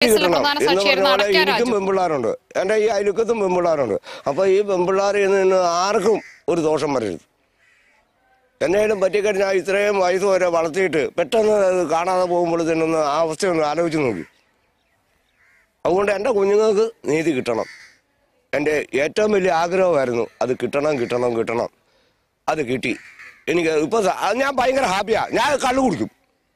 കേസിലെ കിട്ടണം പ്രധാന എന്ന് സാക്ഷിയായിരുന്ന പറഞ്ഞ പോലെ അടയ്ക്ക എനിക്കും രാജു പെമ്പിള്ളാരുണ്ട് എൻ്റെ ഈ അയലുക്കത്തും പെമ്പിള്ളാരുണ്ട് അപ്പോൾ ഈ പെമ്പിള്ളാരിൽ നിന്ന് ആർക്കും ഒരു ദോഷം വരരുത് എന്നേലും പറ്റിക്കഴിഞ്ഞാൽ ഇത്രയും വയസ്സ് വരെ വളർത്തിയിട്ട് പെട്ടെന്ന് അത് കാണാതെ പോകുമ്പോഴത്തേനൊന്ന് ആ അവസ്ഥയൊന്ന് ആലോചിച്ച് നോക്കി അതുകൊണ്ട് എൻ്റെ കുഞ്ഞുങ്ങൾക്ക് നീതി കിട്ടണം എൻ്റെ ഏറ്റവും വലിയ ആഗ്രഹമായിരുന്നു അത് കിട്ടണം കിട്ടണം കിട്ടണം അത് കിട്ടി എനിക്ക് ഇപ്പോൾ ഞാൻ ഭയങ്കര ഹാപ്പിയാണ് ഞാൻ കള്ളു കുടിക്കും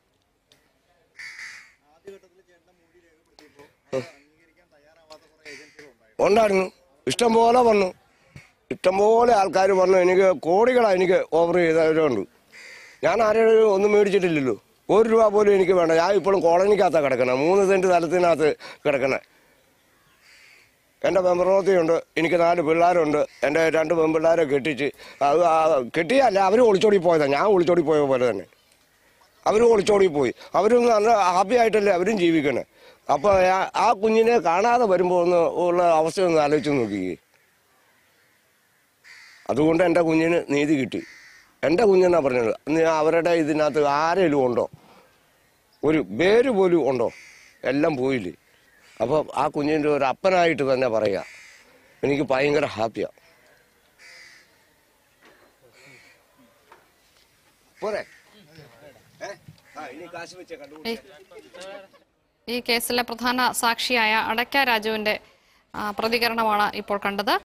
ഉണ്ടായിരുന്നു ഇഷ്ടം പോലെ വന്നു ഇഷ്ടം പോലെ ആൾക്കാർ വന്നു എനിക്ക് കോടികളാണ് എനിക്ക് ഓഫർ ചെയ്തവരുണ്ട് ഞാൻ ആരെയും ഒന്നും മേടിച്ചിട്ടില്ലല്ലോ ഒരു രൂപ പോലും എനിക്ക് വേണ്ട ഞാൻ ഇപ്പോഴും കോളനിക്കകത്താണ് കിടക്കണേ മൂന്ന് സെൻറ്റ് സ്ഥലത്തിനകത്ത് കിടക്കണേ എൻ്റെ മെമ്പറോത്തിയുണ്ട് എനിക്ക് നാല് പിള്ളേരുണ്ട് എൻ്റെ രണ്ട് പെൺപിള്ളേരെ കെട്ടിച്ച് അത് ആ കെട്ടിയല്ല അവർ ഒളിച്ചോടി പോയതാണ് ഞാൻ ഒളിച്ചോടി പോയ പോലെ തന്നെ അവരും ഒളിച്ചോടി പോയി അവരും നല്ല ഹാപ്പി ആയിട്ടല്ലേ അവരും ജീവിക്കണേ അപ്പോൾ ആ കുഞ്ഞിനെ കാണാതെ വരുമ്പോൾ ഒന്ന് ഉള്ള അവസ്ഥ ഒന്ന് ആലോചിച്ച് നോക്കിക്കേ അതുകൊണ്ട് എൻ്റെ കുഞ്ഞിന് നീതി കിട്ടി എൻ്റെ കുഞ്ഞെന്നാ പറഞ്ഞത് ഇന്ന് അവരുടെ ഇതിനകത്ത് ആരെങ്കിലും ഉണ്ടോ ഒരു പേര് പോലും ഉണ്ടോ എല്ലാം പോയില്ലേ അപ്പോൾ ആ കുഞ്ഞിൻ്റെ ഒരു അപ്പനായിട്ട് തന്നെ പറയാ എനിക്ക് ഭയങ്കര ഹാപ്പിയാണ് പോരെ ഏ? ആ, ഇനി കാശ് വെച്ചേ കണ്ടു ഈ- ഈ കേസിലെ പ്രധാന സാക്ഷിയായ അടയ്ക്ക രാജുവിന്റെ ആ, പ്രതികരണമാണ് ഇപ്പോൾ കണ്ടത്